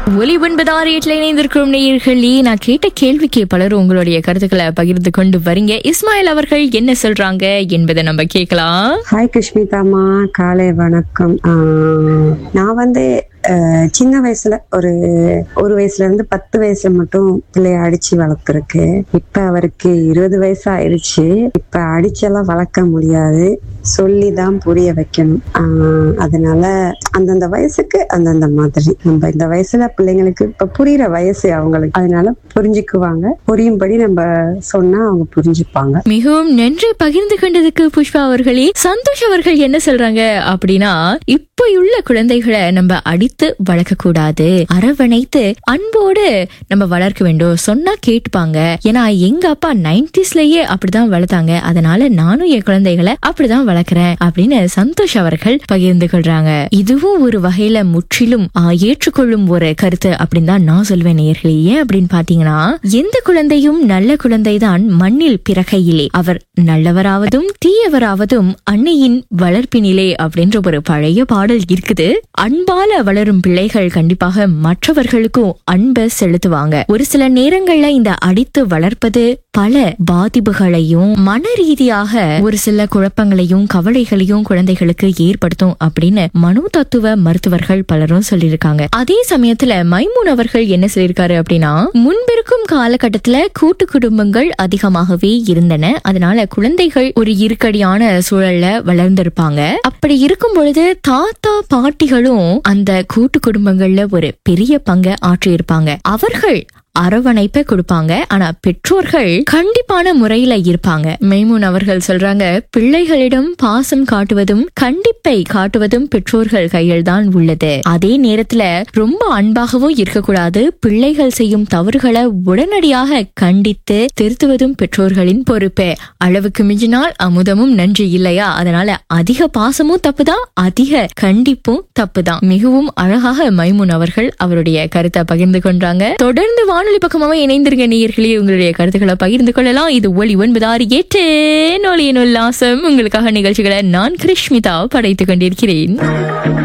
ஒலி ஒன்பதாறு எட்டுல இணைந்திருக்கும் நேயர்களே நான் கேட்ட கேள்விக்கு பலரும் உங்களுடைய கருத்துக்களை பகிர்ந்து கொண்டு வரீங்க இஸ்மாயில் அவர்கள் என்ன சொல்றாங்க என்பதை நம்ம கேட்கலாம் ஹாய் கிருஷ்மிதாமா காலை வணக்கம் ஆஹ் நான் வந்து ஆஹ் சின்ன வயசுல ஒரு ஒரு வயசுல இருந்து பத்து வயசுல மட்டும் பிள்ளைய அடிச்சு வளர்த்துருக்கு இப்ப அவருக்கு இருபது வயசு ஆயிடுச்சு இப்ப அடிச்செல்லாம் வளர்க்க முடியாது சொல்லிதான் புரிய வைக்கணும் ஆஹ் அதனால அந்தந்த வயசுக்கு அந்தந்த மாதிரி நம்ம இந்த வயசுல பிள்ளைங்களுக்கு இப்ப புரியுற வயசு அவங்களுக்கு அதனால புரிஞ்சுக்குவாங்க புரியும்படி நம்ம சொன்னா அவங்க புரிஞ்சுப்பாங்க மிகவும் நன்றி பகிர்ந்து கொண்டதுக்கு புஷ்பா அவர்களே சந்தோஷ் அவர்கள் என்ன சொல்றாங்க அப்படின்னா இப்ப உள்ள குழந்தைகளை நம்ம அடித்து வளர்க்க கூடாது அரவணைத்து அன்போடு நம்ம வளர்க்க வேண்டும் சொன்னா கேட்டுப்பாங்க ஏன்னா எங்க அப்பா நைன்டிஸ்லயே அப்படிதான் வளர்த்தாங்க அதனால நானும் என் குழந்தைகளை அப்படிதான் வளர்க்கிறேன் அப்படின்னு சந்தோஷ் அவர்கள் பகிர்ந்து கொள்றாங்க இதுவும் ஒரு வகையில முற்றிலும் ஆ, ஏற்றுக்கொள்ளும் ஒரு கருத்து அப்படின்னு தான் நான் சொல்வேன் நேயர்களே ஏன் அப்படின்னு பாத்தீங்கன்னா எந்த குழந்தையும் நல்ல குழந்தைதான் மண்ணில் பிறக்கையிலே அவர் நல்லவராவதும் தீயவராவதும் அன்னையின் வளர்ப்பினிலே அப்படின்ற ஒரு பழைய பாடல் இருக்குது அன்பால வளரும் பிள்ளைகள் கண்டிப்பாக மற்றவர்களுக்கும் அன்பை செலுத்துவாங்க ஒரு சில நேரங்கள்ல இந்த அடித்து வளர்ப்பது பல பாதிப்புகளையும் மன ரீதியாக ஒரு சில குழப்பங்களையும் கவலைகளையும் குழந்தைகளுக்கு ஏற்படுத்தும் அப்படின்னு மனோ தத்துவ மருத்துவர்கள் பலரும் சொல்லியிருக்காங்க அதே சமயத்துல மைமூன் அவர்கள் என்ன சொல்லியிருக்காரு அப்படின்னா முன்பிருக்கும் காலகட்டத்துல கூட்டு குடும்பங்கள் அதிகமாகவே இருந்தன அதனால குழந்தைகள் ஒரு இருக்கடியான சூழல்ல வளர்ந்திருப்பாங்க அப்படி இருக்கும் பொழுது தாத்தா பாட்டிகளும் அந்த கூட்டு குடும்பங்கள்ல ஒரு பெரிய பங்கை ஆற்றியிருப்பாங்க அவர்கள் அரவணைப்பை கொடுப்பாங்க ஆனா பெற்றோர்கள் கண்டிப்பான முறையில இருப்பாங்க மைமூன் அவர்கள் சொல்றாங்க பிள்ளைகளிடம் பாசம் காட்டுவதும் கண்டிப்பை காட்டுவதும் பெற்றோர்கள் கையில் தான் உள்ளது அதே நேரத்துல ரொம்ப அன்பாகவும் இருக்கக்கூடாது பிள்ளைகள் செய்யும் தவறுகளை உடனடியாக கண்டித்து திருத்துவதும் பெற்றோர்களின் பொறுப்பு அளவுக்கு மிஞ்சினால் அமுதமும் நன்றி இல்லையா அதனால அதிக பாசமும் தப்புதான் அதிக கண்டிப்பும் தப்புதான் மிகவும் அழகாக மைமுன் அவர்கள் அவருடைய கருத்தை பகிர்ந்து கொண்டாங்க தொடர்ந்து வானொலி பக்கமாக இணைந்திருக்க நேயர்களே உங்களுடைய கருத்துக்களை பகிர்ந்து கொள்ளலாம் இது ஒளி ஒன்பதாறு எட்டு நொழியின் உல்லாசம் உங்களுக்காக நிகழ்ச்சிகளை நான் கிருஷ்மிதா படைத்துக் கொண்டிருக்கிறேன்